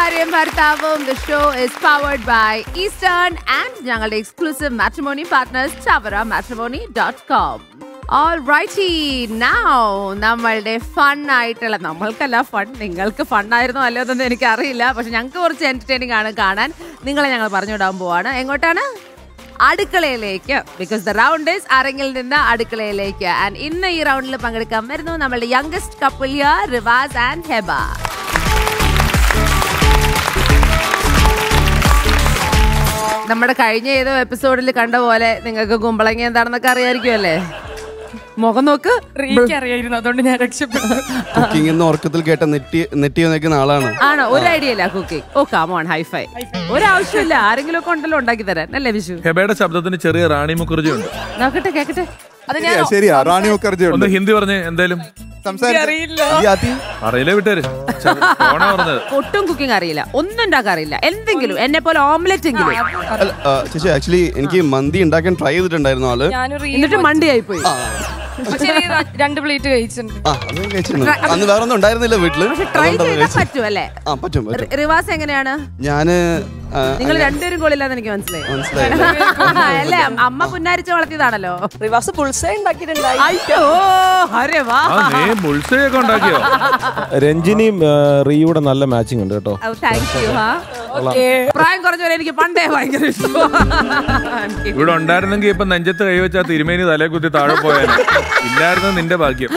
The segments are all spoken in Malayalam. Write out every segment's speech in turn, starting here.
ഭാര്യയും ഭർത്താവും the show is powered by Eastern and ഞങ്ങളുടെ exclusive matrimony partners Chavara matrimony dot com all righty now നമ്മളുടെ ഫൺ ആയിട്ടുള്ള നമ്മൾക്കല്ല ഫൺ നിങ്ങൾക്ക് ഫൺ ആയിരുന്നോ അല്ലയോ എന്നൊന്നും എനിക്കറിയില്ല പക്ഷെ ഞങ്ങൾക്ക് കുറച്ച് എന്റർടൈനിങ് ആണ് കാണാൻ നിങ്ങളെ ഞങ്ങൾ പറഞ്ഞുവിടാൻ പോവാണ് എങ്ങോട്ടാണ് അടുക്കളയിലേക്ക് ബിക്കോസ് ദ റൗണ്ട് ഇസ് അരങ്ങിൽ നിന്ന് അടുക്കളയിലേക്ക് ആൻഡ് ഇന്ന് ഈ റൗണ്ടിൽ പങ്കെടുക്കാൻ വരുന്നു നമ്മളുടെ youngest couple here Rivas and Heba നമ്മുടെ കഴിഞ്ഞ ഏതോ എപ്പിസോഡിൽ കണ്ട പോലെ നിങ്ങൾക്ക് കുമ്പളങ്ങ എന്താണെന്നൊക്കെ അറിയായിരിക്കുമല്ലേ മുഖം നോക്ക് റീക്ക് അറിയായിരുന്നു അതുകൊണ്ട് ഞാൻ രക്ഷപ്പെട്ടു കുക്കിംഗ് എന്ന് ഉറക്കത്തിൽ കേട്ട നെറ്റി നെറ്റി നിൽക്കുന്ന ആളാണ് ആണോ ഒരു ഐഡിയ ഇല്ല കുക്കിംഗ് ഓ കാമോൺ ഹൈഫൈ ഒരാവശ്യമില്ല ആരെങ്കിലും ഒക്കെ ഉണ്ടല്ലോ ഉണ്ടാക്കി തരാൻ അല്ലേ വിഷു ഹെബയുടെ ശബ്ദത്തിന് ചെറിയ റാണി മുഖർജി ഉണ്ട് നോക്കട്ടെ കേക്കട്ടെ അത് ഞാൻ ശരിയാ റാണി മുഖർജി ഉണ്ട് ഒന്ന് ഹിന്ദി പറഞ്ഞ് എന്തായാലും അറിയില്ല അറിയില്ലേ വിട്ടേര് ഓണ പറഞ്ഞത് ഒട്ടും കുക്കിംഗ് അറിയില്ല ഒന്നും ഉണ്ടാക്കാൻ അറിയില്ല എന്തെങ്കിലും എന്നെ പോലെ ഓംലെറ്റ് എങ്കിലും അല്ല, ആ, ചേച്ചി ആക്ച്വലി എനിക്ക് മന്തി ഉണ്ടാക്കാൻ ട്രൈ ചെയ്തിട്ടുണ്ടായിരുന്നു ആള് ഞാനൊരു റീൽ എന്നിട്ട് മണ്ടിയായി പോയി പക്ഷേ ഈ ര- രണ്ട് പ്ലേറ്റ് കഴിച്ചിട്ടുണ്ട് ആ അത് ഞാൻ കഴിച്ചിരുന്നു അന്ന് വേറെ ഒന്നും ഉണ്ടായിരുന്നില്ല വീട്ടില് പക്ഷെ ട്രൈ അതുകൊണ്ടാ ചെയ്താൽ കഴിച്ചത്. പറ്റും അല്ലേ ആ പറ്റും പറ്റും റി- റിവാസ് എങ്ങനെയാണ് ഞാന് ആ, നിങ്ങൾ രണ്ടുപേരും കൊള്ളില്ലാന്ന് എനിക്ക് മനസ്സിലായി മനസ്സിലായി അല്ലേ അമ്മ പുന്നാരിച്ച് വളർത്തിയതാണല്ലോ റിവാസ് പുൾസേ ഉണ്ടാക്കിയിട്ടുണ്ടായി അയ്യോ അരെ വാ ആ നീ ബുൾസയൊക്കെ ഉണ്ടാക്കിയോ രഞ്ജിനിയും ആ, റിയുടെ നല്ല മാച്ചിങ് ഉണ്ട് കേട്ടോ താങ്ക് യു ഹാ പ്രായം കുറഞ്ഞവരെ എനിക്ക് പണ്ടേ ഭയങ്കര ഇഷ്ടമാണ് ഇവിടെ ഉണ്ടായിരുന്നെങ്കിൽ ഇപ്പൊ നെഞ്ചത്ത് കൈവച്ചാ തിരുമേനി തലേ കുത്തി താഴെ പോയാൽ ഇല്ലായിരുന്നു നിന്റെ ഭാഗ്യം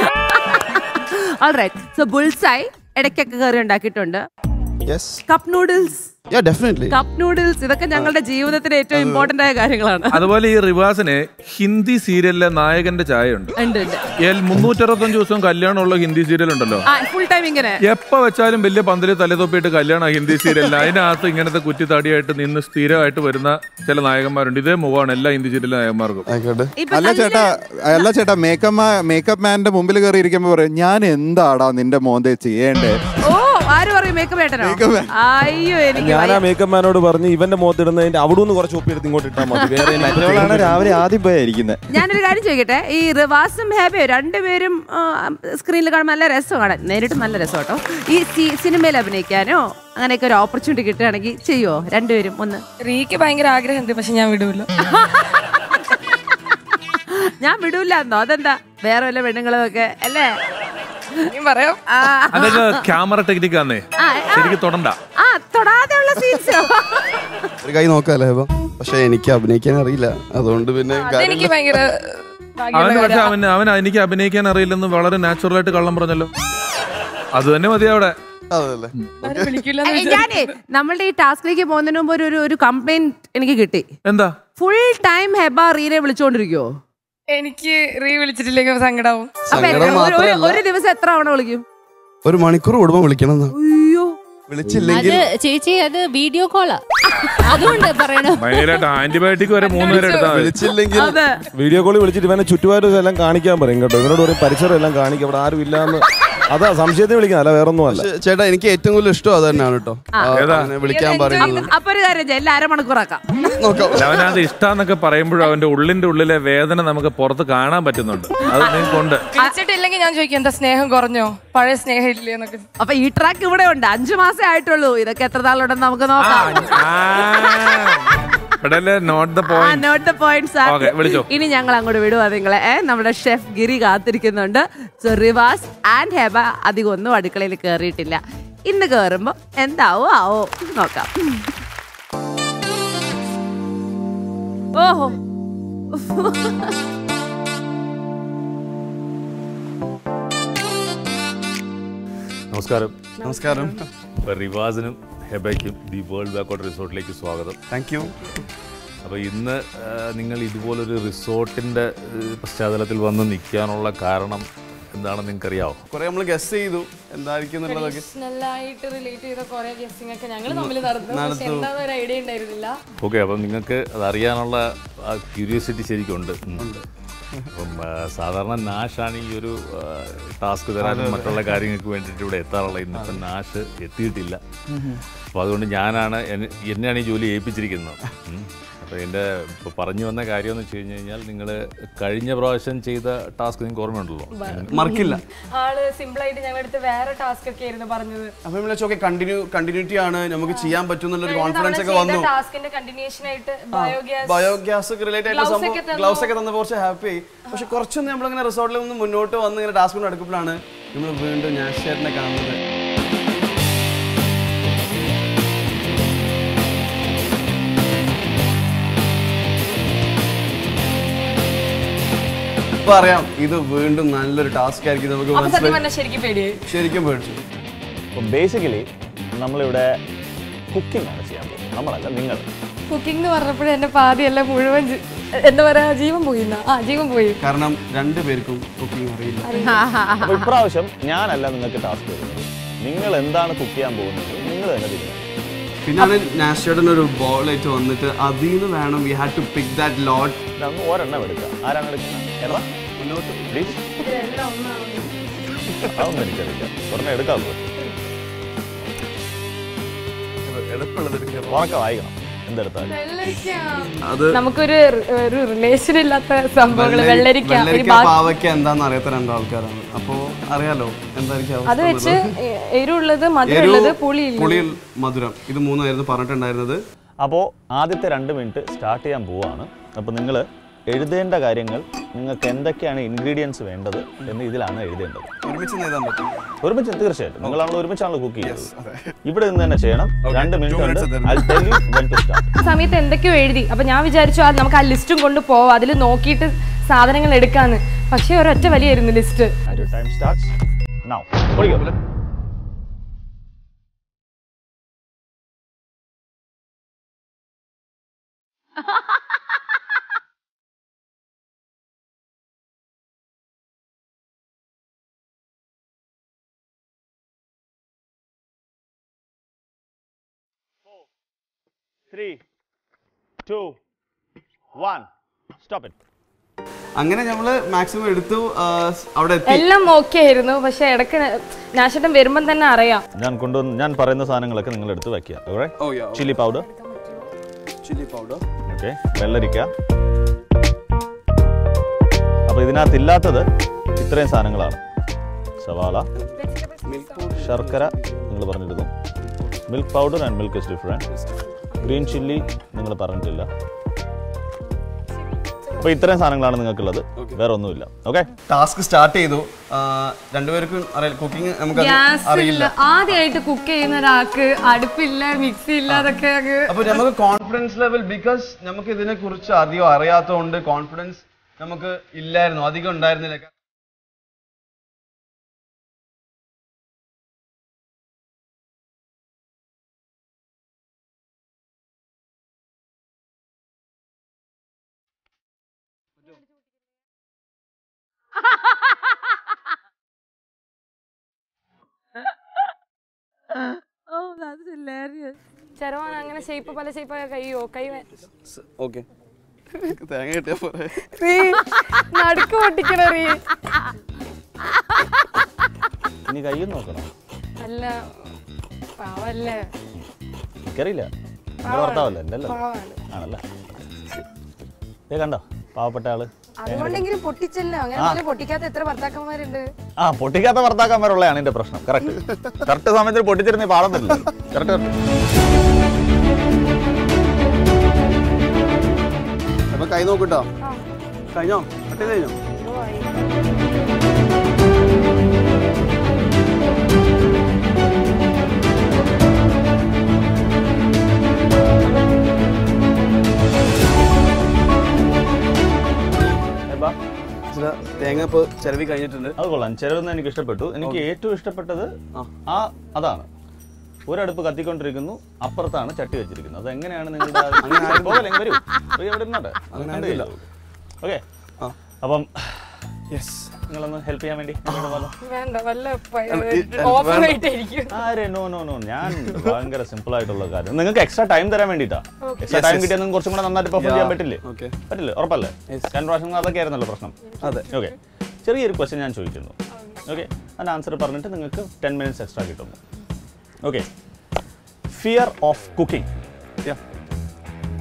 ഓൾറൈറ്റ് സോ ബുൾസായി ഇടയ്ക്കൊക്കെ കയറി ഉണ്ടാക്കിയിട്ടുണ്ട് yes cup noodles yeah definitely cup noodles ഇതൊക്കെ ഞങ്ങളുടെ ജീവിതത്തിലെ ഏറ്റവും ഇമ്പോർട്ടന്റ് ആയ കാര്യങ്ങളാണ് അതുപോലെ ഈ റിവാസിന് ഹിന്ദി സീരിയലിലെ നായകന്റെ ചായ ഉണ്ട് ഉണ്ട് ഉണ്ട് മുന്നൂറ്ററുപത്തഞ്ച് ദിവസം കല്യാണമുള്ള ഹിന്ദി സീരിയൽ ഉണ്ടല്ലോ ആ ഫുൾ ടൈം ഇങ്ങനെ എപ്പോ വെച്ചാലും വലിയ പന്തല് തലതൊപ്പിയിട്ട് കല്യാണം ഹിന്ദി സീരിയലിൽ അതിനകത്ത് ഇങ്ങനത്തെ കുറ്റിത്താടിയായിട്ട് നിന്ന് സ്ഥിരമായിട്ട് വരുന്ന ചില നായകന്മാരുണ്ട് ഇതേ മുഖമാണ് എല്ലാ ഹിന്ദി സീരിയലിലെ നായകന്മാർക്കും ആയിക്കോട്ടെ ഇപ്പൊ അല്ല ചേട്ടാ അല്ല ചേട്ടാ മേക്കപ്പ് മേക്കപ്പ് മാന്റെ മുമ്പിൽ കയറി ഇരിക്കുമ്പോ പറയും ഞാൻ എന്താടാ നിന്റെ മോന്തെ ചെയ്യേണ്ടേ ഓ ആര് പറയും മേക്കപ്പ് ഏട്ടനോ അയ്യോ എനിക്ക് ഞാൻ ആ മേക്കപ്പ് മാനോട് പറഞ്ഞ് ഇവന്റെ മുഖത്തിടുന്നതിന്റെ അവിടെ നിന്ന് കുറച്ച് ഒപ്പി എടുത്ത് ഇങ്ങോട്ട് ഇട്ടാൽ മതി വേറെ എനിക്ക് മറ്റവളാണ് രാവിലെ ആദ്യം പോയിരിക്കുന്നത് ഞാനൊരു കാര്യം ചോദിക്കട്ടെ ഈ റിവാസും ഹേബയോ രണ്ടുപേരും സ്ക്രീനിൽ കാണുമ്പോൾ നല്ല രസമാണ് നേരിട്ട് നല്ല രസം കേട്ടോ ഈ സി- സിനിമയിൽ അഭിനയിക്കാനോ അങ്ങനെയൊക്കെ ഒരു ഓപ്പർച്യൂണിറ്റി കിട്ടുകയാണെങ്കിൽ ചെയ്യുവോ രണ്ടുപേരും ഒന്ന് റീക്ക് ഭയങ്കര ആഗ്രഹമുണ്ട് പക്ഷെ ഞാൻ വിടൂല ഞാൻ വിടൂല എന്നോ അതെന്താ വേറെ വല്ല പെണ്ണുങ്ങളും ഒക്കെ അല്ലേ ഞാൻ പറയാം ആ, അതൊക്കെ ക്യാമറ ടെക്നിക് ആന്നേ ആ, ആ, ശരിക്കും തൊടണ്ട ആ തൊടാതെയുള്ള സീൻസ് ഒരു കൈ നോക്കാല്ലേ അപ്പൊ പക്ഷെ എനിക്ക് അഭിനയിക്കാൻ അറിയില്ല അതുകൊണ്ട് പിന്നെ അതെനിക്ക് ഭയങ്കര ഭാഗ്യമുള്ള അവന് പക്ഷെ കാര്യാ. അവൻ അവൻ എനിക്ക് അഭിനയിക്കാൻ അറിയില്ലെന്ന് വളരെ നാച്ചുറൽ ആയിട്ട് കള്ളം പറഞ്ഞല്ലോ അത് തന്നെ മതി അവിടെ അതല്ലേ ആരും വിളിക്കില്ലെന്ന് ഞാനേ നമ്മളുടെ ഈ ടാസ്കിലേക്ക് പോകുന്നതിന് മുമ്പ് ഒരു- ഒരു ഒരു കംപ്ലൈന്റ് എനിക്ക് കിട്ടി എന്താ ഫുൾ ടൈം ഹെബ റീനെ വിളിച്ചോണ്ടിരിക്കുവോ എനിക്ക് റീ വിളിച്ചിട്ടില്ലെങ്കിൽ സങ്കടാവും അപ്പൊ സങ്കടം എത്ര- ഒരു- ഒരു- മാത്രമല്ല ഒരു ദിവസം എത്ര തവണ വിളിക്കും ഒരു മണിക്കൂർ കൂടുമ്പോ വിളിക്കണം എന്നാ. അയ്യോ വിളിച്ചില്ലെങ്കിൽ അത് ചേച്ചി അത് വീഡിയോ കോളാ അതുകൊണ്ട് പറയണോ ഭയങ്കരമായിട്ട് ആന്റിബയോട്ടിക് വരെ മൂന്ന് പേരെ എടുത്താൽ മതി വിളിച്ചില്ലെങ്കിൽ അതെ വീഡിയോ കോളിൽ വിളിച്ചിട്ട് ഇവനെ ചുറ്റുപാടും എല്ലാം കാണിക്കാൻ പറയും കേട്ടോ ഇവനോട് പറയും പരിസരം എല്ലാം കാണിക്കും അവിടെ ആരും ഇല്ലാന്ന് അതാ സംശയത്തിന് വിളിക്കുന്ന അല്ല വേറൊന്നും അല്ല പക്ഷെ ചേട്ടാ എനിക്ക് ഏറ്റവും കൂടുതൽ ഇഷ്ടം അത് തന്നെയാണ് കേട്ടോ ആ, ഏതാ? അങ്ങനെ വിളിക്കാൻ പറയുന്നത് അപ്പൊ ഒരു കാര്യം ചെയ്യാം എല്ലാ അരമണിക്കൂറാക്കാം നോക്കാം അല്ല, അവനത് ഇഷ്ടാന്നൊക്കെ പറയുമ്പോഴും അവന്റെ ഉള്ളിന്റെ ഉള്ളിലെ വേദന നമുക്ക് പുറത്ത് കാണാൻ പറ്റുന്നുണ്ട് അത് നിങ്ങൾക്കുണ്ട് വിളിച്ചിട്ടില്ലെങ്കിൽ ഞാൻ ചോദിക്കും എന്താ സ്നേഹം കുറഞ്ഞോ പഴയ സ്നേഹം ഇല്ലേ എന്നൊക്കെ അപ്പൊ ഈ ട്രാക്ക് ഇവിടെ ഉണ്ട് അഞ്ചു മാസേ ആയിട്ടുള്ളൂ ഇതൊക്കെ എത്ര നാളുണ്ടെന്ന് നമുക്ക് നോക്കാം ഇവിടെ note the uh point note the points Okay, വിളിച്ചോ. ഇനി ഞങ്ങൾ അങ്ങോട്ട് വിടുവാ നിങ്ങളെ ഏ, നമ്മുടെ ഷെഫ് ഗിരി കാത്തിരിക്കുന്നുണ്ട് സോ റിവാസ് ആൻഡ് ഹെബ അധികം ഒന്നും അടുക്കളയിൽ കയറിയിട്ടില്ല ഇന്ന് കയറുമ്പോ എന്താവോ ആവോ നോക്കാം ഓഹോ നമസ്കാരം നമസ്കാരം അപ്പോൾ റിവാസിനും ഹെബയ്ക്കും ദി വേൾഡ് ബാക്കോട്ട് റിസോർട്ടിലേക്ക് സ്വാഗതം താങ്ക് യു അപ്പോൾ ഇന്ന് ആ, നിങ്ങൾ ഇതുപോലൊരു റിസോർട്ടിൻ്റെ പശ്ചാത്തലത്തിൽ വന്ന് നിൽക്കാനുള്ള കാരണം എന്താണെന്ന് നിങ്ങൾക്കറിയാവോ കുറെ നമ്മൾ ഗസ് ചെയ്തു എന്തായിരിക്കും എന്നുള്ളതൊക്കെ ട്രഡീഷണലായിട്ട് റിലേറ്റ് ചെയ്ത കുറെ ഗസ്റ്റിംഗ് ഒക്കെ ഞങ്ങൾ തമ്മിൽ നടന്നു പക്ഷെ എന്താന്ന് ഒരു ഐഡിയ ഉണ്ടായിരുന്നില്ല ഓക്കെ അപ്പം നിങ്ങൾക്ക് അതറിയാനുള്ള ആ ക്യൂരിയോസിറ്റി ശരിക്കും ഉണ്ട് ഉം. അപ്പം ആ, സാധാരണ നാഷാണ് ഈ ഒരു ടാസ്ക് തരാനും മറ്റുള്ള കാര്യങ്ങൾക്ക് വേണ്ടിയിട്ട് ഇവിടെ എത്താറുള്ളത് ഇന്നിപ്പം നാഷ് എത്തിയിട്ടില്ല അപ്പോൾ അതുകൊണ്ട് ഞാനാണ് എന്നെ- എന്നെയാണ് ഈ ജോലി ഏൽപ്പിച്ചിരിക്കുന്നത് ഉം. അപ്പം അപ്പോൾ ഇതിൻ്റെ ഇപ്പോൾ പറഞ്ഞു വന്ന കാര്യം എന്ന് വെച്ച് കഴിഞ്ഞ് കഴിഞ്ഞാൽ നിങ്ങൾ കഴിഞ്ഞ പ്രാവശ്യം ചെയ്ത ടാസ്ക് നിങ്ങൾക്ക് ഓർമ്മയുണ്ടല്ലോ മറക്കില്ല ആള് സിമ്പിൾ ആയിട്ട് ഞങ്ങളുടെ അടുത്ത് വേറെ ടാസ്ക് ഒക്കെ ആയിരുന്നു പറഞ്ഞത് അപ്പൊ നമ്മൾ ഓക്കെ കണ്ടിന്യൂ കണ്ടിന്യൂറ്റി ആണ് നമുക്ക് ചെയ്യാൻ പറ്റും എന്നുള്ളൊരു കോൺഫിഡൻസ് ഒക്കെ വന്നു ടാസ്കിന്റെ കണ്ടിന്യൂഷൻ ആയിട്ട് ബയോഗ്യാസ് ബയോഗ്യാസ് ഒക്കെ റിലേറ്റഡ് ആയിട്ടുള്ള Gloves ഒക്കെ സംഭവം തന്നു. ഗ്ലൗസ് ഒക്കെ തന്ന കുറച്ച് ഹാപ്പി ആയി പക്ഷെ കുറച്ചൊന്നും നമ്മളിങ്ങനെ റിസോർട്ടിൽ നിന്ന് മുന്നോട്ട് വന്ന് ഇങ്ങനെ ടാസ്ക് കൊണ്ട് അടുക്കുമ്പോഴാണ് നമ്മൾ വീണ്ടും നാഷേറിനെ കാണുന്നത് ഇപ്പൊ അറിയാം ഇത് വീണ്ടും നല്ലൊരു ടാസ്ക് ആയിരിക്കും നമുക്ക് അപ്പൊ സത്യം മനസ്സിലായി പറഞ്ഞാൽ ശരിക്കും പേടിയായി ശരിക്കും പേടിച്ചു അപ്പോൾ ബേസിക്കലി നമ്മളിവിടെ കുക്കിംഗ് ആണ് ചെയ്യാൻ പോകുന്നത് നമ്മളല്ല നിങ്ങൾ കുക്കിംഗ് എന്ന് പറഞ്ഞപ്പോഴേ എന്റെ പാതിയെല്ലാം മുഴുവൻ ജി- എന്താ പറയാ ജീവൻ പോയി ആ ജീവൻ പോയി കാരണം രണ്ടുപേർക്കും കുക്കിംഗ് അറിയില്ല അപ്പോൾ ഇപ്രാവശ്യം ഞാനല്ല നിങ്ങൾക്ക് ടാസ്ക് തരുന്നത് നിങ്ങൾ എന്താണ് കുക്ക് ചെയ്യാൻ പോകുന്നത് നിങ്ങൾ തന്നെ തീരുമാനിക്കും പിന്നാണ് നാഷേട്ടൻ ഒരു ബോളായിട്ട് വന്നിട്ട് അതിൽ നിന്ന് വേണം we had to pick that lot ഇതങ്ങ് ഒരെണ്ണം എടുക്കുക ആരാണ് എടുക്കുന്നത് എടാ മുന്നോട്ട് പ്ലീസ് അതൊന്നും എനിക്കറിയില്ല ഒരെണ്ണം എടുക്കാം ഉറക്കം വായിക്കണം എന്തെടുത്താലും അത് നമുക്കൊരു ഒരു റിലേഷൻ ഇല്ലാത്ത സംഭവങ്ങൾ വെള്ളരിക്ക ഒരു വെള്ളരിക്ക ബാ- പാവയ്ക്ക എന്താന്ന് അറിയാത്ത രണ്ടാൾക്കാരാണ് അപ്പോ അറിയാലോ എന്തായിരിക്കും അത് അവസ്ഥ വെച്ച് എന്നുള്ളത്. എ- എരിവുള്ളത് മധുരമുള്ളത് എരിവ്, പുളിയില്ല പുളിയിൽ മധുരം ഇത് മൂന്നായിരുന്നു പറഞ്ഞിട്ടുണ്ടായിരുന്നത് അപ്പോൾ ആദ്യത്തെ രണ്ട് മിനിറ്റ് സ്റ്റാർട്ട് ചെയ്യാൻ പോവാണ് അപ്പോൾ നിങ്ങൾ എഴുതേണ്ട കാര്യങ്ങൾ നിങ്ങൾക്ക് എന്തൊക്കെയാണ് ഇൻഗ്രീഡിയൻസ് വേണ്ടത് എന്ന് ഇതിലാണ് എഴുതേണ്ടത് ഒരുമിച്ച് എഴുതാൻ പറ്റും ഒരുമിച്ച് തീർച്ചയായിട്ടും നിങ്ങളാണല്ലോ ഒരുമിച്ചാണല്ലോ കുക്ക് ചെയ്യുന്നത് ഇവിടെ നിന്ന് തന്നെ ചെയ്യണം രണ്ട് മിനിറ്റ് two ഉണ്ട് minutes തരും. I'll tell you when to start. ആ സമയത്ത് എന്തൊക്കെയോ എഴുതി അപ്പൊ ഞാൻ വിചാരിച്ചു അത് നമുക്ക് ആ ലിസ്റ്റും കൊണ്ട് പോവാം അതിൽ നോക്കിയിട്ട് സാധനങ്ങൾ എടുക്കാന്ന് പക്ഷേ ഒരൊറ്റ വലിയായിരുന്നു list And your time starts now. ഓടിക്കോ. Three, two, one. Stop it. അങ്ങനെ നമ്മള് മാക്സിമം എടുത്തു ആ, അവിടെ എത്തി എല്ലാം ഓക്കെ ആയിരുന്നു പക്ഷെ ഇടയ്ക്ക് നാശട്ടം വരുമ്പം തന്നെ അറിയാം ഞാൻ കൊണ്ടുവന്ന് ഞാൻ പറയുന്ന സാധനങ്ങളൊക്കെ നിങ്ങൾ എടുത്ത് വെക്കുക oh yeah chilli powder chilli powder okay വെള്ളരിക്ക അപ്പോൾ ഇതിനകത്ത് ഇല്ലാത്തത് ഇത്രയും സാധനങ്ങളാണ് സവാള ശർക്കര നിങ്ങൾ പറഞ്ഞിരുന്നു milk powder and milk is different green chilli നിങ്ങൾ പറഞ്ഞിട്ടില്ല അപ്പോൾ ഇത്രയും സാധനങ്ങളാണ് നിങ്ങൾക്കുള്ളത് വേറെ ഒന്നുമില്ല ഓക്കെ ടാസ്ക് സ്റ്റാർട്ട് ചെയ്തു ആ, രണ്ടുപേർക്കും അറിയില്ല കുക്കിംഗ് നമുക്ക് ഗ്യാസ് അറിയില്ല ഇല്ല ആദ്യമായിട്ട് കുക്ക് ചെയ്യുന്ന ഒരാൾക്ക് അടുപ്പില്ല മിക്സി ഇല്ല അതൊക്കെ അങ്ങ് അപ്പൊ നമുക്ക് കോൺഫിഡൻസ് ലെവൽ ബിക്കോസ് നമുക്ക് ഇതിനെ കുറിച്ച് അധികം അറിയാത്തതുകൊണ്ട് കോൺഫിഡൻസ് നമുക്ക് ഇല്ലായിരുന്നു അധികം ഉണ്ടായിരുന്നില്ല Oh, that's hilarious. ചെറുവാൻ അങ്ങനെ ഷേപ്പ് പല ഷേപ്പ് കയ്യോ കൈ വേ- ഓക്കെ തേങ്ങ കിട്ടിയാ പോരെ റീ, നടുക്ക് പൊട്ടിക്കണ റീ ഇനി കയ്യിൽ നോക്കണം അല്ല പാവല്ലേ എനിക്കറിയില്ല നിങ്ങളുടെ ഭർത്താവല്ലേ എൻ്റെ അല്ലേ പാവാണ് ആണല്ലേ ഇത് കണ്ടോ പാവപ്പെട്ട ആള് അതുകൊണ്ടെങ്കിലും പൊട്ടിച്ചല്ലോ അങ്ങനെ പൊട്ടിക്കാത്ത എത്ര ഭർത്താക്കന്മാരുണ്ട് ആ പൊട്ടിക്കാത്ത ഭർത്താക്കന്മാരുള്ളതാണ് എന്റെ പ്രശ്നം കറക്റ്റ് കറക്റ്റ് സമയത്തിൽ പൊട്ടിച്ചിരുന്ന പാടുന്നില്ല കറക്റ്റ് അപ്പൊ കൈ നോക്കട്ടോ കഴിഞ്ഞോ കട്ട് ചെയ്ത് കഴിഞ്ഞോ ഇച്ചിരി തേങ്ങ ഇപ്പൊ ചിലവി കഴിഞ്ഞിട്ടുണ്ട് അത് കൊള്ളാം ചിലവൊന്നും എനിക്ക് ഇഷ്ടപ്പെട്ടു എനിക്ക് ഏറ്റവും ഇഷ്ടപ്പെട്ടത് ആ അതാണ് ഒരടുപ്പ് കത്തിക്കൊണ്ടിരിക്കുന്നു അപ്പുറത്താണ് ചട്ടി വെച്ചിരിക്കുന്നത് അത് എങ്ങനെയാണ് നിങ്ങളുടെ പോകല്ലേ, ഇങ്ങ് വരൂ പോയി അവിടെ ഇരുന്നോട്ടെ ഓക്കെ ആ. അപ്പം യെസ് നിങ്ങളൊന്ന് ഹെൽപ്പ് ചെയ്യാൻ വേണ്ടി എന്നോട് വന്നോ. വേണ്ട വല്ല ഇത് ഓഫർ വേണ്ട. ആയിട്ടായിരിക്കും ആരെ നോ നോ നോ ഞാൻ ഭയങ്കര സിമ്പിൾ ആയിട്ടുള്ള കാര്യം നിങ്ങൾക്ക് എക്സ്ട്രാ ടൈം തരാൻ വേണ്ടിട്ടാ എക്സ്ട്രാ Yes, ടൈം yes. കിട്ടിയാൽ നിങ്ങൾക്ക് കുറച്ചും കൂടെ നന്നായിട്ട് പെർഫോം ചെയ്യാൻ പറ്റില്ലേ ഓക്കെ പറ്റില്ലേ ഉറപ്പല്ലേ രണ്ട് പ്രാവശ്യം അതൊക്കെ ആയിരുന്നല്ലോ പ്രശ്നം അതെ ഓക്കെ ചെറിയൊരു ക്വസ്റ്റ്യൻ ഞാൻ ചോദിക്കുന്നു ഓക്കെ അതിന് ആൻസർ പറഞ്ഞിട്ട് നിങ്ങൾക്ക് ടെൻ മിനിറ്റ്സ് എക്സ്ട്രാ കിട്ടുന്നു okay fear of cooking Yeah.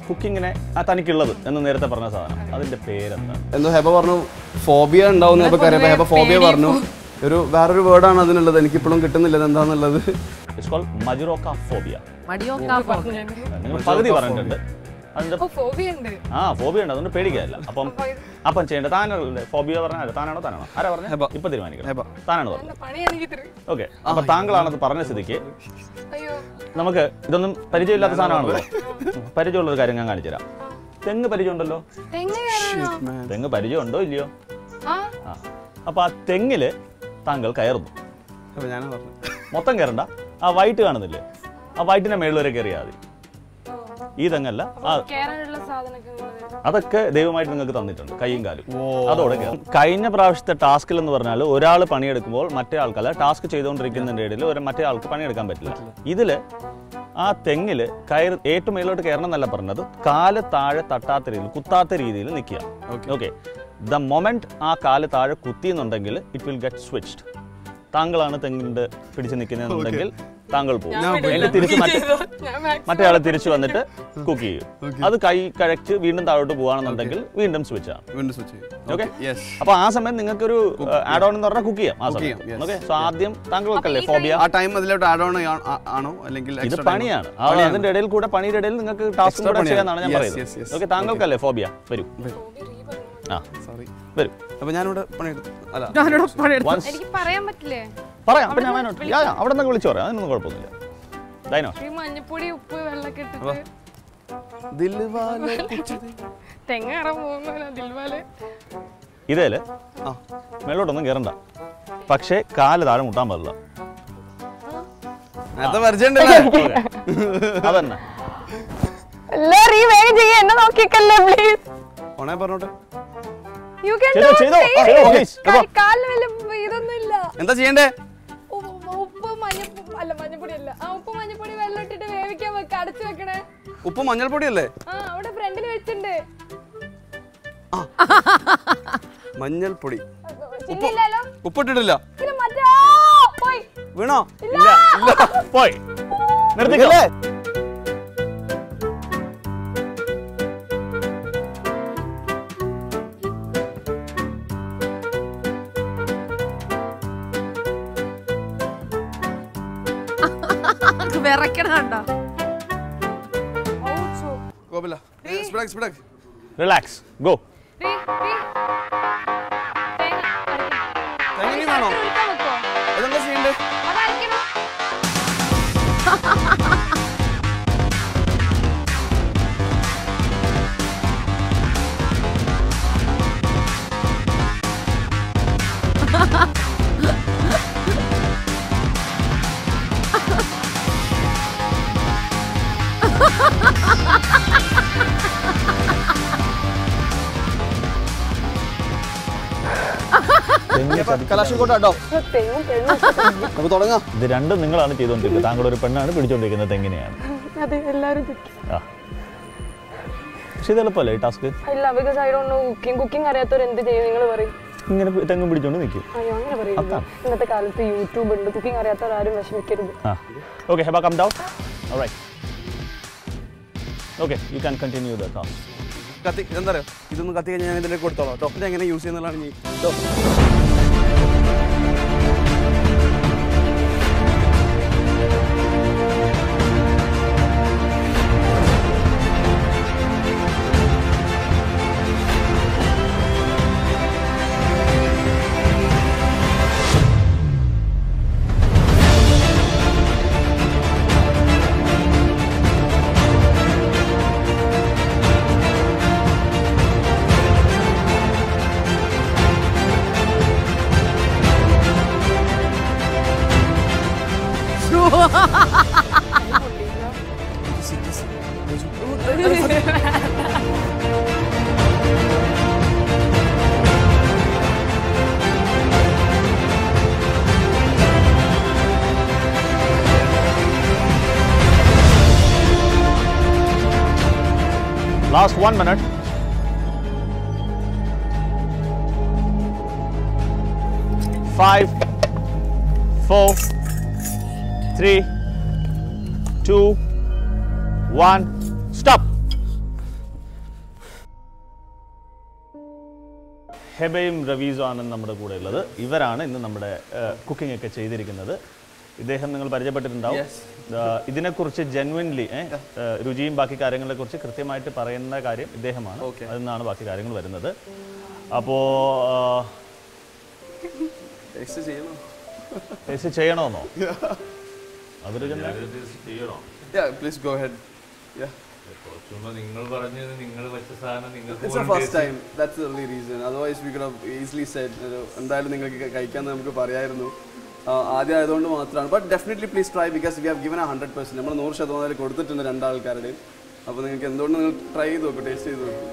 കുക്കിങ്ങിനെ തനിക്കുള്ളത് എന്ന് നേരത്തെ പറഞ്ഞ സാധനം അതിന്റെ പേരെന്താണ് എന്തോ ഹെബ പറഞ്ഞു ഫോബിയ ഉണ്ടാവും ഹെബ അറിയാം ഹെബ ഫോബിയ പറഞ്ഞു ഒരു വേറൊരു വേർഡാണ് അതിനുള്ളത് എനിക്കിപ്പോഴും കിട്ടുന്നില്ല ഇത് എന്താന്നുള്ളത് ഇറ്റ്സ് കോൾ മജുറോക്ക ഫോബിയ മടിയോക്കാ നിങ്ങൾ പകുതി പറഞ്ഞിട്ടുണ്ട് അതിന്റെ ഫോബിയ ഉണ്ട് ആ ഫോബിയ ഉണ്ട് അതുകൊണ്ട് പേടിക്കാനില്ല അപ്പം അപ്പം ചെയ്യേണ്ട താനല്ലേ ഫോബിയ പറഞ്ഞാൽ താനാണോ താനാണോ ആരാ പറഞ്ഞ ഹെബ. ഇപ്പൊ തീരുമാനിക്കണം ഹെബ. താനാണ് പറഞ്ഞത് പണിയാണെങ്കിൽ തരും ഓക്കെ അപ്പൊ താങ്കളാണത് പറഞ്ഞ സ്ഥിതിക്ക് അയ്യോ നമുക്ക് ഇതൊന്നും പരിചയമില്ലാത്ത സാധനമാണല്ലോ പരിചയമുള്ള ഒരു കാര്യം ഞാൻ കാണിച്ചു തരാം തെങ്ങ് പരിചയമുണ്ടല്ലോ തെങ്ങ് കയറാനോ തെങ്ങ് പരിചയമുണ്ടോ ഇല്ലയോ ആ ആ അപ്പൊ ആ തെങ്ങില് താങ്കൾ കയറുന്നു അപ്പൊ ഞാനാ പറഞ്ഞു മൊത്തം കയറണ്ട ആ വൈറ്റ് കാണുന്നില്ലേ ആ വൈറ്റിന്റെ മേളിൽ വരെ കയറിയാൽ മതി ഈ തെങ്ങല്ല ആ കയറാനുള്ള സാധനമൊക്കെ നിങ്ങള് തരും. അതൊക്കെ ദൈവമായിട്ട് നിങ്ങൾക്ക് തന്നിട്ടുണ്ട് കൈയും കാലും അതോടെ കയറും. കഴിഞ്ഞ പ്രാവശ്യത്തെ ടാസ്കിൽ എന്ന് പറഞ്ഞാൽ ഒരാൾ പണിയെടുക്കുമ്പോൾ മറ്റേ ആൾക്കല്ല ടാസ്ക് ചെയ്തുകൊണ്ടിരിക്കുന്നതിന്റെ ഇടയിൽ ഒരു മറ്റേ ആൾക്ക് പണിയെടുക്കാൻ പറ്റില്ല ഇതില് ആ തെങ്ങില് കയറി ഏറ്റവും മേലോട്ട് കയറണം എന്നല്ല പറഞ്ഞത് കാല് താഴെ തട്ടാത്ത രീതിയിൽ കുത്താത്ത രീതിയിൽ നിൽക്കുക ഓക്കെ ദ മൊമെന്റ് ആ കാല് താഴെ കുത്തിയെന്നുണ്ടെങ്കിൽ ഇറ്റ് വിൽ ഗെറ്റ് സ്വിച്ച്ഡ് താങ്കളാണ് തെങ്ങിന്റെ പിടിച്ച് നിൽക്കുന്നതെന്നുണ്ടെങ്കിൽ താങ്കൾ പോകും എന്നിട്ട് തിരിച്ച് മറ്റേ ഞാൻ maximum മറ്റേ ആള് തിരിച്ചു വന്നിട്ട് കുക്ക് ചെയ്യും അത് കൈ കഴച്ച് വീണ്ടും താഴോട്ട് പോവാണെന്നുണ്ടെങ്കിൽ വീണ്ടും സ്വിച്ച് ആണ് വീണ്ടും സ്വിച്ച് ചെയ്യും ഓക്കെ യെസ് അപ്പൊ ആ സമയം നിങ്ങൾക്ക് ഒരു ആഡ് ഓൺ എന്ന് പറഞ്ഞാൽ കുക്ക് ചെയ്യാം ആ Cook സമയം ചെയ്യാം, yes. ഓക്കെ സോ ആദ്യം താങ്കൾക്കല്ലേ ഫോബിയ ആ ടൈം അതിലോട്ട് ആഡ് ഓൺ ആണോ അല്ലെങ്കിൽ ഇത് extra time പണിയാണ് ആണോ? ആ, പണിയാണ്. അതിന്റെ ഇടയിൽ കൂടെ പണിയുടെ ഇടയിൽ നിങ്ങൾക്ക് ടാസ്ക് Extra കൂടെ പണിയാണ്. ചെയ്യാന്നാണ് ഞാൻ Yes, പറയുന്നത് yes, yes. ഓക്കെ താങ്കൾക്കല്ലേ ഫോബിയ വരൂ ആ സോറി വരൂ അപ്പൊ ഞാനിവിടെ പണിയെടുത്തു അല്ല Once- എനിക്ക് പറയാൻ പറ്റില്ലേ പറയാം അപ്പൊ ഞാൻ വയനാട്ട് യാ, യാ, അവിടെ നിന്ന് വിളിച്ചു പറയാം അതിനൊന്നും കുഴപ്പമൊന്നുമില്ല ഡൈനോ ഈ മഞ്ഞപ്പൊടി ഉപ്പ് വെള്ളമൊക്കെ ഇട്ടിട്ട് ദിൽവാലെ കുച്ച് ദേ. തെങ്ങ് കയറാൻ പോകുന്ന ദിൽവാല് ഇതേല് ആ മേലോട്ടൊന്നും കയറണ്ട പക്ഷേ കാല് താഴെ മുട്ടാൻ പാടില്ല നേരത്തെ പരിചയമുണ്ടല്ലേ അതന്നെ എല്ലാരും ഈ വേഗം ചെയ്യാ എന്നെ നോക്കിക്കല്ലേ പ്ലീസ് ഓണേ പറഞ്ഞോട്ടെ യു ക്യാൻ ചെയ്തോ, ചെയ്തോ, ചെയ്തോ, please. ഇതോ. കാലിന് വല്ല ഇതൊന്നും ഇല്ല എന്താ ചെയ്യണ്ടേ ഉപ്പ് ഉപ്പ് മഞ്ഞപ്പൊടി അല്ല മഞ്ഞപ്പൊടി അല്ല ആ ഉപ്പ് മഞ്ഞപ്പൊടി വെള്ളം ഇട്ടിട്ട് വേവിക്കാൻ വെക്ക അടച്ചു വെക്കണേ ഉപ്പ് മഞ്ഞൾപ്പൊടി അല്ലേ ആ അവിടെ ഫ്രണ്ടിൽ വെച്ചിട്ടുണ്ട് മഞ്ഞൾപ്പൊടി ചില്ലില്ലല്ലോ ഉപ്പിട്ടിട്ടില്ല പിന്നെ മറ്റേ ആ, പോയി വീണോ ഇല്ല ഇല്ല പോയി നിർത്തിക്കല്ലേ വിറയ്ക്കണ കണ്ടോ കോപ്പില്ല സ്പിഡക് സ്പിഡക് റിലാക്സ് ഗോ റീ, റീ. തേങ്ങ അരക്കണം. തെങ്ങിനി വേണോ ഉരുക്കാൻ വെക്കോ? അതെന്താ ചെയ്യണ്ടേ അതരക്കണം. കലാശക്കോട്ട കേട്ടോ തെങ്ങും പെണ്ണും നമുക്ക് തുടങ്ങാം ഇത് രണ്ടും നിങ്ങളാണ് ചെയ്തുകൊണ്ടിരിക്കുന്നത് താങ്കൾ ഒരു പെണ്ണാണ് പിടിച്ചുകൊണ്ടിരിക്കുന്നത് തെങ്ങിനെയാണ് അത് എല്ലാരും കുക്കി ആ പക്ഷെ ഇത് എളുപ്പമല്ലേ ഈ ടാസ്ക് ഇല്ല because I don't know cooking cooking അറിയാത്തവർ എന്ത് ചെയ്യും നിങ്ങൾ പറയും ഇങ്ങനെ തെങ്ങും പിടിച്ചോണ്ട് നിൽക്കും അയ്യോ അങ്ങനെ പറയരുത് ഇന്നത്തെ കാലത്ത് യൂട്യൂബ് ഉണ്ട് കുക്കിംഗ് അറിയാത്തവർ ആരും വിഷമിക്കരുത് ആ okay Heba come down alright okay you can continue the task കത്തി ഇതെന്താ അറിയോ ഇതൊന്ന് കത്തി കഴിഞ്ഞാൽ ഞാൻ ഇതിലേക്ക് കൊടുത്തോളാം കേട്ടോ ഇത് എങ്ങനെ യൂസ് ചെയ്യുന്നതാണ് നീ കേട്ടോ Last one minute. Five, four, three, two, one. Stop. ഹെബയും റവീസും ആണ് നമ്മുടെ കൂടെ ഉള്ളത് ഇവരാണ് ഇന്ന് നമ്മുടെ കുക്കിംഗ് ഒക്കെ ചെയ്തിരിക്കുന്നത് ഇദ്ദേഹം നിങ്ങൾ പരിചയപ്പെട്ടിട്ടുണ്ടാവും ആ, ഇതിനെക്കുറിച്ച് ജെന്വിൻലി രുചിയും ബാക്കി കാര്യങ്ങളെ കുറിച്ച് കൃത്യമായിട്ട് പറയുന്ന കാര്യം ഇദ്ദേഹമാണ് അതിൽ നിന്നാണ് ബാക്കി കാര്യങ്ങൾ വരുന്നത് അപ്പോൾ ടേസ്റ്റ് ചെയ്യണോ ടേസ്റ്റ് ചെയ്യണമെന്നോ അതൊരു Yeah, please go ahead. Yeah. നിങ്ങൾ പറഞ്ഞത് നിങ്ങൾ വെച്ച സാധനം It's our first time. That's the only reason. Otherwise, we could have easily said, uh, എന്തായാലും നിങ്ങൾക്ക് കഴിക്കാൻ നമുക്ക് പറയായിരുന്നു ആ, ആദ്യം ആയതുകൊണ്ട് മാത്രമാണ് but definitely please try because we have given a hundred percent നമ്മൾ നൂറ് ശതമാനം അതിൽ കൊടുത്തിട്ടുണ്ട് രണ്ടാൾക്കാരുടെയും അപ്പോൾ നിങ്ങൾക്ക് എന്തുകൊണ്ട് നിങ്ങൾ ട്രൈ ചെയ്ത് നോക്കൂ ടേസ്റ്റ് ചെയ്ത് നോക്കൂ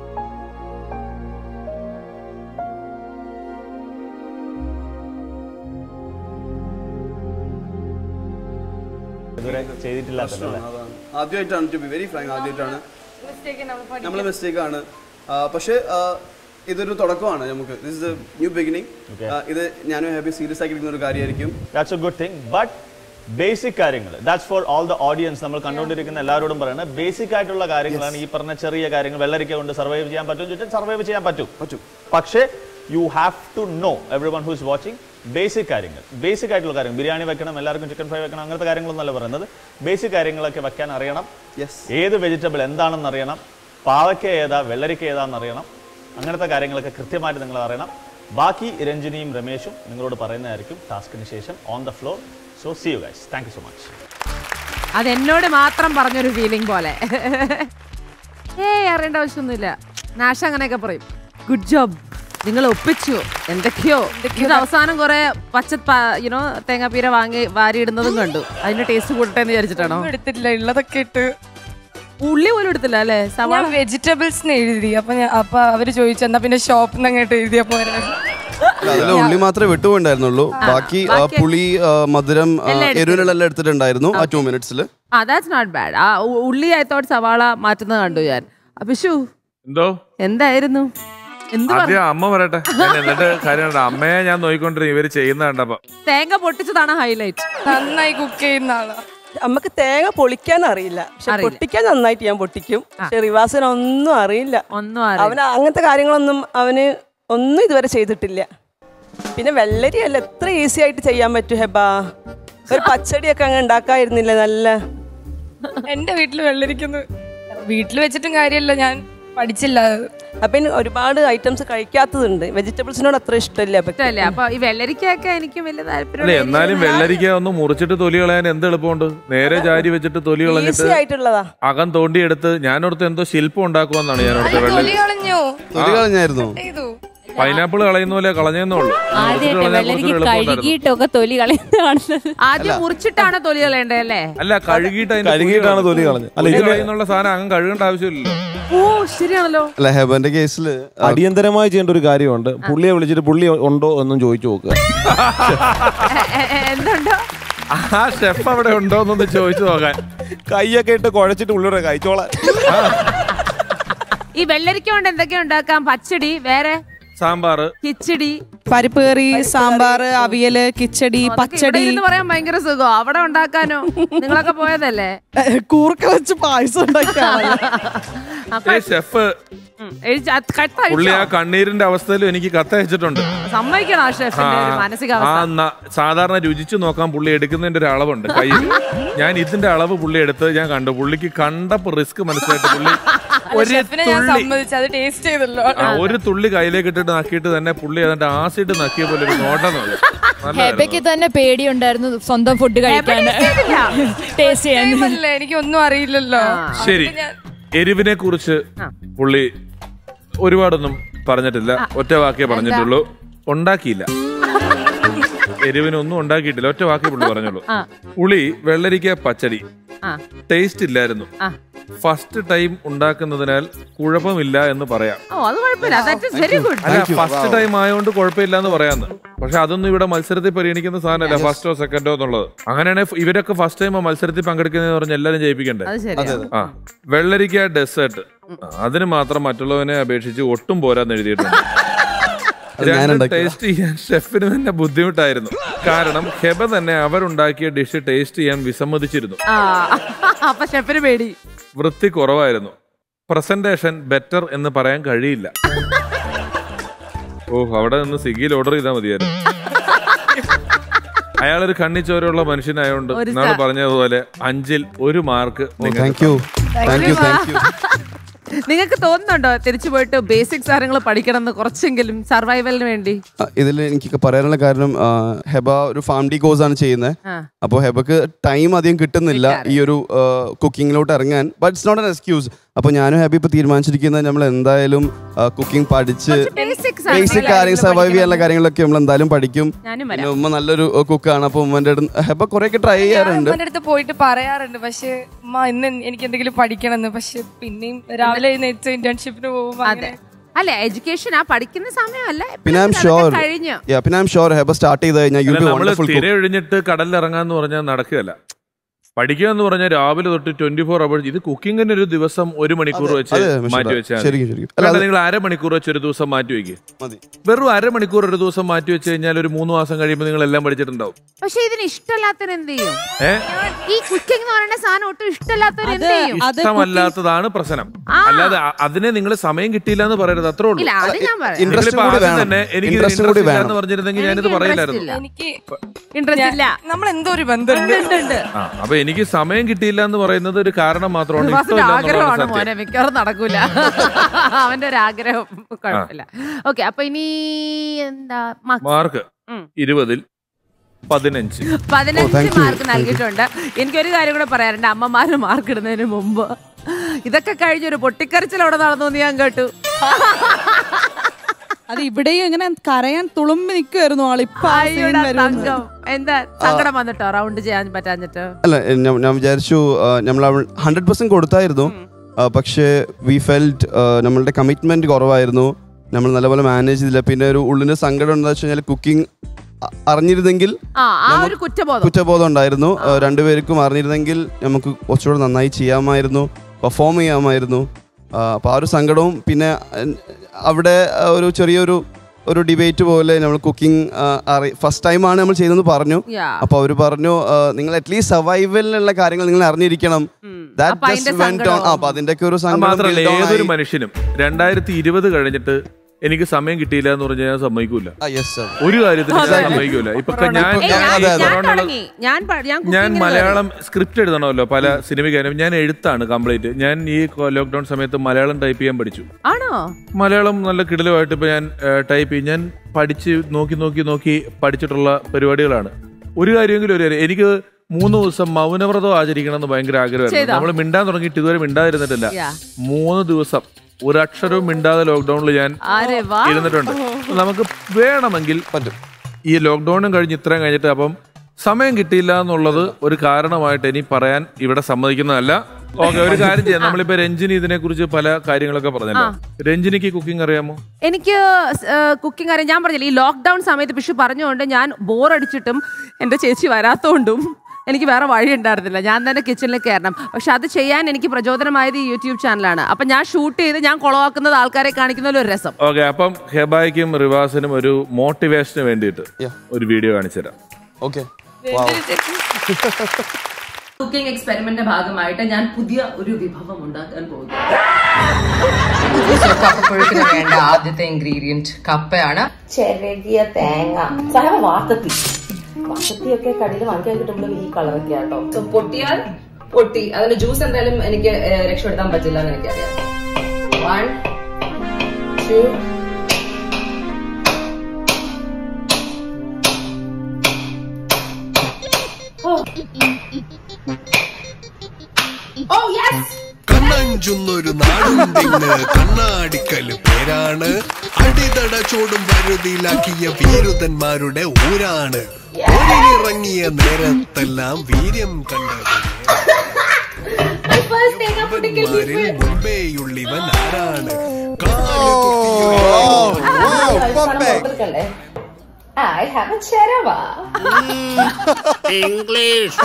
ഇതുവരെ ചെയ്തിട്ടില്ലാത്തല്ലേ അതാണ് ആദ്യമായിട്ടാണ് ടു ബി വെരി ഫ്രാങ്ക് ആദ്യമായിട്ടാണ് Mistake നമ്മൾ പഠിക്കും. നമ്മളെ മിസ്റ്റേക്ക് ആണ് ആ, പക്ഷേ ആ, ഇതൊരു തുടക്കമാണ് നമുക്ക് ദിസ് ഇസ് ന്യൂ ബിഗിനിങ് ഇത് ഞാനും ഹാപ്പി സീരിയസ് ആക്കി എടുക്കുന്ന ഒരു കാര്യമായിരിക്കും that's a good thing but basic കാര്യങ്ങൾ that's for all the audience നമ്മൾ കണ്ടുകൊണ്ടിരിക്കുന്ന എല്ലാവരോടും പറയുന്നത് ബേസിക് ആയിട്ടുള്ള കാര്യങ്ങളാണ് ഈ പറഞ്ഞ ചെറിയ കാര്യങ്ങൾ വെള്ളരിക്ക കൊണ്ട് സർവൈവ് ചെയ്യാൻ പറ്റും ചോദിച്ചാൽ സർവൈവ് ചെയ്യാൻ പറ്റും പറ്റും പക്ഷേ you have to know everyone who's watching basic കാര്യങ്ങൾ ബേസിക് ആയിട്ടുള്ള കാര്യങ്ങൾ ബിരിയാണി വെക്കണം എല്ലാവർക്കും ചിക്കൻ ഫ്രൈ വെക്കണം അങ്ങനത്തെ കാര്യങ്ങളൊന്നല്ല പറയുന്നത് ബേസിക് കാര്യങ്ങളൊക്കെ വെക്കാൻ അറിയണം യെസ് ഏത് വെജിറ്റബിൾ എന്താണെന്ന് അറിയണം പാവയ്ക്ക ഏതാ വെള്ളരിക്ക ഏതാണെന്ന് അറിയണം അങ്ങനത്തെ കാര്യങ്ങളൊക്കെ കൃത്യമായിട്ട് നിങ്ങൾ അറിയണം ബാക്കി രഞ്ജിനിയും രമേശും നിങ്ങളോട് പറയുന്നതായിരിക്കും ടാസ്കിന് ശേഷം on the floor so see you guys thank you so much അത് എന്നോട് മാത്രം പറഞ്ഞൊരു ഫീലിംഗ് പോലെ ഏയ് അറിയേണ്ട ആവശ്യമൊന്നുമില്ല നാശ അങ്ങനെയൊക്കെ പറയും ഗുഡ് ജോബ് നിങ്ങൾ ഒപ്പിച്ചു എന്തൊക്കെയോ ഇത് അവസാനം കുറെ പച്ച യുനോ തേങ്ങാപ്പീര വാങ്ങി വാരിയിടുന്നതും കണ്ടു അതിന്റെ ടേസ്റ്റ് കൂട്ടട്ടെ എന്ന് വിചാരിച്ചിട്ടാണോ ഒന്നും എടുത്തിട്ടില്ല ഉള്ളതൊക്കെ ഇട്ട് ഉള്ളി പോലും എടുത്തില്ല അല്ലേ സവാള ഞാൻ വെജിറ്റബിൾസ് എഴുതി അപ്പൊ ഞാൻ അപ്പൊ അവര് ചോദിച്ചു എന്നാ പിന്നെ ഷോപ്പിൽ നിന്ന് അങ്ങോട്ട് എഴുതിയ പോരെ അതിൽ ഉള്ളി മാത്രമേ വിട്ടുപോയിണ്ടായിരുന്നുള്ളൂ ബാക്കി ആ, പുളി ആ, മധുരം ആ, എരിവിനെല്ലാം എടുത്തിട്ടുണ്ടായിരുന്നു ആ ടു മിനിറ്റ്സിൽ ആ ദാറ്റ്സ് നോട്ട് ബാഡ് ആ ഉ- ഉള്ളി ആയത്തോട് സവാള മാറ്റുന്നത് കണ്ടു ഞാൻ അപ്പിഷു എന്തോ എന്തായിരുന്നു എന്ത് പറഞ്ഞു ആദ്യം അമ്മ പറയട്ടെ ഞാൻ എന്നിട്ട് കാര്യം പറയട്ടെ. അമ്മയെ ഞാൻ നോക്കിക്കൊണ്ടിരുന്നു ഇവര് ചെയ്യുന്ന കണ്ടപ്പോ തേങ്ങ പൊട്ടിച്ചതാണ് ഹൈലൈറ്റ് നന്നായി കുക്ക് ചെയ്യുന്ന ആളാ നമുക്ക് തേങ്ങ പൊളിക്കാൻ അറിയില്ല പക്ഷെ അറിയില്ല. പൊട്ടിക്കാൻ നന്നായിട്ട് ഞാൻ പൊട്ടിക്കും പക്ഷെ റിവാസിന് ഒന്നും അറിയില്ല ഒന്നും അവന് അങ്ങനത്തെ കാര്യങ്ങളൊന്നും അവന് ഒന്നും ഇതുവരെ ചെയ്തിട്ടില്ല പിന്നെ വെള്ളരി അല്ല എത്ര ഈസി ആയിട്ട് ചെയ്യാൻ പറ്റും ഹെബാ ഒരു പച്ചടിയൊക്കെ അങ്ങ് ഉണ്ടാക്കായിരുന്നില്ല നല്ല എന്റെ വീട്ടിൽ വെള്ളരിക്കുന്നു വീട്ടിൽ വെച്ചിട്ടും കാര്യമല്ല ഞാൻ പഠിച്ചില്ല അത്. അപ്പൊ ഇനി ഒരുപാട് ഐറ്റംസ് കഴിക്കാത്തതുണ്ട് വെജിറ്റബിൾസിനോട് അത്ര ഇഷ്ടമില്ല അപ്പൊ ഇഷ്ടമല്ലേ അപ്പൊ ഈ വെള്ളരിക്കൊക്കെ എനിക്ക് വലിയ അല്ലെ താല്പര്യം എന്നാലും വെള്ളരിക്ക ഒന്ന് മുറിച്ചിട്ട് തൊലി കളയാൻ എന്ത് എളുപ്പമുണ്ട് നേരെ ജാരി വെച്ചിട്ട് തൊലി ഈസി കളഞ്ഞിട്ട് ആയിട്ടുള്ളതാ അകം തോണ്ടിയെടുത്ത് ഞാനോർത്ത് എന്തോ ശില്പം ഉണ്ടാക്കുമെന്നാണ് ഞാനോർത്ത് തൊലി വെള്ളരി കളഞ്ഞു തൊലി കളഞ്ഞായിരുന്നു ചെയ്തു പൈനാപ്പിൾ കളയുന്ന പോലെ കളഞ്ഞെന്നേ ഉള്ളൂ മുറിച്ചിട്ട് ആദ്യമായിട്ട് കളഞ്ഞാൽ വെള്ളരിക്ക് കുറച്ചുകൂടി എളുപ്പമുണ്ടായിരുന്നു. കഴുകിയിട്ടൊക്കെ തൊലി കളയുന്നത് കാണുന്നത് ആദ്യം മുറിച്ചിട്ടാണ് തൊലി കളയേണ്ടത് അല്ലേ അല്ല കഴുകിയിട്ട് അതിന്റെ കഴുകിയിട്ടാണ് തൊലി കളഞ്ഞത് അല്ല തൊലി ഇതിന് കളയുന്നുള്ള സാധനം അങ്ങ് കഴുകേണ്ട ആവശ്യമില്ലല്ലോ ഓ ശരിയാണല്ലോ അല്ല ഹെബന്റെ കേസിൽ അടിയന്തരമായി ചെയ്യേണ്ട ഒരു കാര്യമുണ്ട് പുള്ളിയെ വിളിച്ചിട്ട് പുള്ളി ഉണ്ടോ എന്നും ചോദിച്ചു നോക്കുക എ- എ- എന്തുണ്ടോ ആ ഷെഫ് അവിടെ ഉണ്ടോ എന്നൊന്ന് ചോദിച്ചു നോക്കാൻ കൈയൊക്കെ ഇട്ട് കുഴച്ചിട്ട് ഉള്ളിയുടെ കഴിച്ചോളാൻ ഈ വെള്ളരിക്ക കൊണ്ട് എന്തൊക്കെ ഉണ്ടാക്കാം പച്ചടി വേറെ സാമ്പാറ് കിച്ചടി പരിപ്പ് കറി സാമ്പാർ അവിയല് കിച്ചടി അതൊക്കെ ഇവിടെ ഇരുന്ന് പറയാൻ ഭയങ്കര സുഖം അവിടെ ഉണ്ടാക്കാനോ നിങ്ങളൊക്കെ പോയതല്ലേ കൂർക്ക വെച്ച് പായസം അപ്പൊ ഏ ഷെഫ് ഉം, എഴുതി- അത് കത്തയച്ചോ? പുള്ളി ആ കണ്ണീരിന്റെ അവസ്ഥയിലും എനിക്ക് കത്തയച്ചിട്ടുണ്ട് സമ്മതിക്കണം ആ ഷെഫിന്റെ ഒരു ആ മാനസികാവസ്ഥ ന- സാധാരണ രുചിച്ചു നോക്കാൻ പുള്ളി എടുക്കുന്നതിന്റെ ഒരു അളവുണ്ട് കയ്യിൽ ഞാൻ ഇതിന്റെ അളവ് പുള്ളി എടുത്ത് ഞാൻ കണ്ടു പുള്ളിക്ക് കണ്ടപ്പോ റിസ്ക് മനസ്സിലായിട്ട് പുള്ളി ഒരു ഷെഫിനെ ഞാൻ തുള്ളി സമ്മതിച്ചു അത് ടേസ്റ്റ് ചെയ്തല്ലോ ആ, ഒരു തുള്ളി കയ്യിലേക്ക് ഇട്ടിട്ട് നക്കിയിട്ട് തന്നെ പുള്ളി അതിന്റെ ആസിഡ് നക്കിയ പോലെ ഒരു നോട്ടം നോക്കി ഹെബയ്ക്ക് തന്നെ പേടിയുണ്ടായിരുന്നു സ്വന്തം ഫുഡ് കഴിക്കാൻ ടേസ്റ്റ് ചെയ്യാൻ അല്ല എനിക്ക് ഒന്നും അറിയില്ലല്ലോ ശരി എരിവിനെ കുറിച്ച് പുള്ളി ഒരുപാടൊന്നും പറഞ്ഞിട്ടില്ല ഒറ്റ വാക്കേ പറഞ്ഞിട്ടുള്ളൂ ഉണ്ടാക്കിയില്ല എരിവിനൊന്നും ഉണ്ടാക്കിയിട്ടില്ല ഒറ്റ വാക്കേ പുള്ളി പറഞ്ഞുള്ളൂ ആ. പുളി വെള്ളരിക്ക പച്ചടി ആ. ടേസ്റ്റ് ഇല്ലായിരുന്നു ആ. ഫസ്റ്റ് ടൈം ഉണ്ടാക്കുന്നതിനാൽ കുഴപ്പമില്ല എന്ന് പറയാം ഓ അത് കുഴപ്പമില്ല ദാറ്റ് ഇസ് വെരി ഗുഡ് അല്ല ഫസ്റ്റ് ടൈം ആയതുകൊണ്ട് കുഴപ്പമില്ല എന്ന് പറയാന്ന് പക്ഷെ അതൊന്നും ഇവിടെ മത്സരത്തിൽ പരിഗണിക്കുന്ന സാധനമല്ല ഫസ്റ്റോ സെക്കൻഡോ എന്നുള്ളത് അങ്ങനെയാണെങ്കിൽ ഇവരൊക്കെ ഫസ്റ്റ് ടൈം മത്സരത്തിൽ പങ്കെടുക്കുന്നതെന്ന് പറഞ്ഞ് എല്ലാവരും ജയിപ്പിക്കണ്ടേ അത് ശരിയാ ആ വെള്ളരിക്ക ഡെസേർട്ട് അതിന് മാത്രം മറ്റുള്ളവനെ അപേക്ഷിച്ച് ഒട്ടും പോരാന്ന് എഴുതിയിട്ടുണ്ട് ടേസ്റ്റ് ചെയ്യാൻ ഷെഫിന് തന്നെ ബുദ്ധിമുട്ടായിരുന്നു കാരണം ഹെബ തന്നെ അവരുണ്ടാക്കിയ ഡിഷ് ടേസ്റ്റ് ചെയ്യാൻ വിസമ്മതിച്ചിരുന്നു ആ അപ്പൊ ഷെഫിന് പേടി വൃത്തി കുറവായിരുന്നു പ്രസന്റേഷൻ ബെറ്റർ എന്ന് പറയാൻ കഴിയില്ല ഓ അവിടെ നിന്ന് സ്വിഗ്ഗിയിൽ ഓർഡർ ചെയ്താൽ മതിയായിരുന്നു അയാളൊരു കണ്ണിച്ചോരുള്ള മനുഷ്യനായോണ്ട് ഒരു നാളെ സ- പറഞ്ഞതുപോലെ അഞ്ചിൽ ഒരു mark thank you thank you thank you നിങ്ങൾക്ക് തോന്നുന്നുണ്ടോ തിരിച്ചു പോയിട്ട് ബേസിക് കാര്യങ്ങൾ പഠിക്കണം എന്ന് കുറച്ചെങ്കിലും സർവൈവലിന് വേണ്ടി ഇതിൽ എനിക്ക് പറയാനുള്ള കാരണം ആ, ഹെബ ഒരു ഫാം ഡി കോഴ്സ് ആണ് ചെയ്യുന്നത് ആ. അപ്പോൾ ഹെബക്ക് ടൈം അധികം കിട്ടുന്നില്ല ഈ ഒരു കുക്കിങ്ങിലോട്ട് ഇറങ്ങാൻ but it's not an excuse അപ്പോൾ ഞാനും ഹെബി ഇപ്പോൾ തീരുമാനിച്ചിരിക്കുന്നത് നമ്മൾ എന്തായാലും കുക്കിംഗ് പഠിച്ച് basics ആണ് ബേസിക് എല്ലാ കാര്യങ്ങൾ കാര്യങ്ങളും സർവൈവ് ചെയ്യാനുള്ള കാര്യങ്ങളൊക്കെ നമ്മൾ എന്തായാലും പഠിക്കും ഞാനും പിന്നെ ഉമ്മ നല്ലൊരു കുക്കാണ് അപ്പോൾ ഉമ്മൻ്റെ അടുത്ത് ഹെബ കുറേയൊക്കെ ട്രൈ ചെയ്യാറുണ്ട് ഉമ്മന്റെ അടുത്ത് പോയിട്ട് പറയാറുണ്ട് പക്ഷെ ഉമ്മ ഇന്ന് എനിക്ക് എന്തെങ്കിലും പഠിക്കണം എന്ന് പക്ഷെ പിന്നെയും രാവിലെ എഴുന്നേറ്റ് ഇന്റേൺഷിപ്പിന് പോകുമ്പോ അതെ അല്ല എഡ്യൂക്കേഷൻ ആ പഠിക്കുന്ന സമയമല്ല പിന്നെ ഐ എം എപ്പോഴും ഷുവർ അതൊക്കെ കഴിഞ്ഞു പിന്നെ I'm sure Heba start ചെയ്ത് കഴിഞ്ഞാൽ യു ബി നമ്മള് വണ്ടർഫുൾ തിര ഒഴിഞ്ഞിട്ട് കടലിൽ ഇറങ്ങാന്ന് പറഞ്ഞാൽ നടക്കുകയല്ല പഠിക്കുക എന്ന് പറഞ്ഞാൽ രാവിലെ തൊട്ട് ട്വന്റി ഫോർ അവേഴ്സ് ഇത് കുക്കിങ്ങിന് ഒരു ദിവസം ഒരു മണിക്കൂർ അതെ, വെച്ച് അതെ, മിസ്റ്റർ മാറ്റി ഡാ. വെച്ചാൽ ശരിക്കും, ശരിക്കും. അല്ല, അല്ലാതെ അത് നിങ്ങൾ അരമണിക്കൂർ വെച്ച് ഒരു ദിവസം മാറ്റി വെക്കുക മതി വെറും അരമണിക്കൂർ ഒരു ദിവസം മാറ്റി വെച്ച് കഴിഞ്ഞാൽ ഒരു മൂന്ന് മാസം കഴിയുമ്പോൾ നിങ്ങൾ എല്ലാം പഠിച്ചിട്ടുണ്ടാവും പക്ഷെ ഇതിന് ഇഷ്ടമല്ലാത്തവർ എന്ത് ചെയ്യും ഏ ഈ കുക്കിംഗ് എന്ന് പറയുന്ന സാധനം ഒട്ടും ഇഷ്ടമല്ലാത്തവർ എന്ത് ചെയ്യും ഇഷ്ടമല്ലാത്തതാണ് പ്രശ്നം അല്ലാതെ അ- അതിനെ നിങ്ങൾ സമയം കിട്ടിയില്ല എന്ന് പറയരുത് അത്രേ ഉള്ളൂ ഇല്ല അത് ഞാൻ പറയാം Interest നിങ്ങളിപ്പോ കൂടി ആദ്യം വേണം. തന്നെ എനിക്ക് Interest interest കൂടി ഇല്ല വേണം. എന്ന് പറഞ്ഞിരുന്നെങ്കിൽ ഞാനിത് എനിക്ക് പറയില്ലായിരുന്നു interest എനിക്ക് ഇൻട്രസ്റ്റ് ഇല്ല നമ്മൾ എന്തോ ഒരു ബന്ധമുണ്ട് ആ അപ്പൊ എനിക്ക് സമയം കിട്ടിയില്ല എന്ന് പറയുന്നത് ഒരു കാരണം മാത്രമാണ് റിവാസിന്റെ ഇഷ്ടമില്ല ആഗ്രഹമാണ് എന്നുള്ളതാണ് മോനെ സത്യം മിക്കവാറും നടക്കൂല അവന്റെ ഒരു ആഗ്രഹം കുഴപ്പമില്ല ഓക്കെ അപ്പൊ ഇനി എന്താ marks? മാർക്ക് ഉം. ഇരുപതിൽ പതിനഞ്ച് പതിനഞ്ച് thank you, mark thank you. നൽകിയിട്ടുണ്ട് എനിക്കൊരു കാര്യം കൂടെ പറയാറുണ്ട് അമ്മമാര് മാർക്ക് ഇടുന്നതിന് മുമ്പ് ഇതൊക്കെ കഴിഞ്ഞൊരു പൊട്ടിക്കരച്ചിൽ അവിടെ നടന്നു എന്ന് ഞാൻ കേട്ടു അത് ഇവിടെയും ഇങ്ങനെ കരയാൻ തുളുമ്പി നിൽക്കുമായിരുന്നു ആളിപ്പോ ആ scene അയ്യോടാ വരുമെന്ന്. തങ്കം എന്താ സങ്കടം വന്നിട്ടോ റൗണ്ട് ചെയ്യാൻ പറ്റാഞ്ഞിട്ട് അല്ല ഞാൻ- ഞാൻ വിചാരിച്ചു നമ്മൾ ഹൺഡ്രഡ് പെർസെന്റ് കൊടുത്തായിരുന്നു ആ, പക്ഷേ വി ഫെൽറ്റ് നമ്മളുടെ കമ്മിറ്റ്മെന്റ് കുറവായിരുന്നു നമ്മൾ നല്ലപോലെ മാനേജ് ചെയ്തില്ല പിന്നെ ഒരു ഉള്ളിന്റെ സങ്കടം എന്താ വെച്ച് കഴിഞ്ഞാൽ കുക്കിംഗ് അറിഞ്ഞിരുന്നെങ്കിൽ ആ ആ ഒരു കുറ്റബോധം കുറ്റബോധം ഉണ്ടായിരുന്നു ആ, രണ്ടുപേർക്കും അറിഞ്ഞിരുന്നെങ്കിൽ നമുക്ക് കുറച്ചുകൂടെ നന്നായി ചെയ്യാമായിരുന്നു പെർഫോം ചെയ്യാമായിരുന്നു ആ, അപ്പോൾ ആ ഒരു സങ്കടവും പിന്നെ ആ, അവിടെ ആ, ഒരു ചെറിയൊരു ഒരു ഡിബേറ്റ് പോലെ നമ്മൾ കുക്കിംഗ് അറി ഫസ്റ്റ് ടൈമാണ് നമ്മൾ ചെയ്തതെന്ന് പറഞ്ഞു Yeah. അപ്പോൾ അവർ പറഞ്ഞു ആ, നിങ്ങൾ അറ്റ്ലീസ്റ്റ് സർവൈവലിനുള്ള കാര്യങ്ങൾ നിങ്ങൾ അറിഞ്ഞിരിക്കണം That അപ്പൊ just അതിന്റെ went on. സങ്കടവും. ആ, അപ്പോൾ അതിൻ്റെയൊക്കെ ഒരു അത് സങ്കടം മാത്രല്ല build on ഏതൊരു ആയി. മനുഷ്യനും രണ്ടായിരത്തി ഇരുപത് കഴിഞ്ഞിട്ട് എനിക്ക് സമയം കിട്ടിയില്ല എന്ന് പറഞ്ഞാൽ ഞാൻ സമ്മതിക്കൂല ആ, yes, sir. ഒരു കാര്യത്തിനും ഞാൻ Exactly. സമ്മതിക്കൂല ഇപ്പൊ ഞാൻ ഏയ്, ഞാൻ- അതെ, അതെ. ഞാൻ കൊറോണ തുടങ്ങി ഞാൻ പ- ഞാൻ ഞാൻ cooking ന് മലയാളം സ്ക്രിപ്റ്റ് എഴുതണമല്ലോ പല സിനിമയ്ക്കാനും ഞാൻ എഴുത്താണ് കംപ്ലീറ്റ് ഞാൻ ഈ ലോക്ക്ഡൌൺ സമയത്ത് മലയാളം ടൈപ്പ് ചെയ്യാൻ പഠിച്ചു കയറി. ആണോ മലയാളം നല്ല കിടലുമായിട്ട് ഇപ്പൊ ഞാൻ ടൈപ്പ് ചെയ്യും ഞാൻ പഠിച്ച് നോക്കി നോക്കി നോക്കി പഠിച്ചിട്ടുള്ള പരിപാടികളാണ് ഒരു കാര്യമെങ്കിലും ഒരു കാര്യം എനിക്ക് മൂന്ന് ദിവസം മൗനവ്രതം ആചരിക്കണം എന്ന് ഭയങ്കര ആഗ്രഹമായിരുന്നു ചെയ്തോ? നമ്മൾ മിണ്ടാൻ തുടങ്ങിയിട്ട് ഇതുവരെ മിണ്ടാതിരുന്നിട്ടില്ല Yeah. മൂന്ന് ദിവസം ഒരു അക്ഷരവും മിണ്ടാതെ ലോക്ക്ഡൌണിൽ ഞാൻ അരെ വാ ഇരുന്നിട്ടുണ്ട് നമുക്ക് വേണമെങ്കിൽ പറ്റും ഈ ലോക്ക്ഡൌണും കഴിഞ്ഞ് ഇത്രയും കഴിഞ്ഞിട്ട് അപ്പം സമയം കിട്ടിയില്ല എന്നുള്ളത് ഒരു കാരണമായിട്ട് ഇനി പറയാൻ ഇവിടെ സമ്മതിക്കുന്നതല്ല ഓക്കെ ഒരു കാര്യം ചെയ്യാം നമ്മളിപ്പോ രഞ്ജിനി ഇതിനെ കുറിച്ച് പല കാര്യങ്ങളൊക്കെ പറഞ്ഞല്ലോ രഞ്ജിനിക്ക് കുക്കിംഗ് അറിയാമോ എനിക്ക് കുക്കിംഗ് അറിയാം ഞാൻ പറഞ്ഞില്ല ഈ ലോക്ക്ഡൌൺ സമയത്ത് പിഷു പറഞ്ഞുകൊണ്ട് ഞാൻ ബോറടിച്ചിട്ടും എൻ്റെ ചേച്ചി വരാത്തോണ്ടും എനിക്ക് വേറെ വഴി ഉണ്ടായിരുന്നില്ല ഞാൻ തന്നെ കിച്ചണിൽ കയറണം പക്ഷെ അത് ചെയ്യാൻ എനിക്ക് പ്രചോദനമായത് ഈ യൂട്യൂബ് ചാനലാണ് അപ്പൊ ഞാൻ ഷൂട്ട് ചെയ്ത് ഞാൻ കുളവാക്കുന്നത് ആൾക്കാരെ കാണിക്കുന്ന ഒരു രസം ഓക്കെ അപ്പം ഹെബായ്ക്കും റിവാസിനും ഒരു മോട്ടിവേഷന് വേണ്ടിയിട്ട് Yeah. ഒരു വീഡിയോ കാണിച്ചു തരാം ഓക്കെ wow. കുക്കിംഗ് എക്സ്പെരിമെന്റിന്റെ ഭാഗമായിട്ട് ഞാൻ പുതിയ ഒരു വിഭവം ഉണ്ടാക്കാൻ പോകുകയാണ് കപ്പപ്പുഴുക്കിന് വേണ്ട ആദ്യത്തെ ഇൻഗ്രീഡിയന്റ് കപ്പയാണ് ചെരകിയ തേങ്ങ സാധാരണ വാത്തത്തി വാത്തത്തിയൊക്കെ കടയിൽ വാങ്ങിക്കാൻ കിട്ടുമ്പോൾ ഈ കളറൊക്കെ ആട്ടോ So, പൊട്ടിയാൽ പൊട്ടി അതിന്റെ ജ്യൂസ് എന്തായാലും എനിക്ക് ഏഹ്, രക്ഷപ്പെടുത്താൻ പറ്റില്ല എന്ന് എനിക്കറിയാം വൺ ടു ഓ യെസ് കണ്ണഞ്ചുന്നൊരു നാടുണ്ടെന്ന് കണ്ണാടിക്കല് പേരാണ് അടിതട ചോടും വരുതിയിലാക്കിയ വീരുതന്മാരുടെ ഊരാണ് ഒരിറങ്ങിയ നേരത്തെല്ലാം വീര്യം കണ്ടത് ിൽ മുൻപേയുള്ളിവൻ ആരാണ് കൊടുക്കണ്ടേ ഐ ഹാവ് എ ചെരവ ഇംഗ്ലീഷ്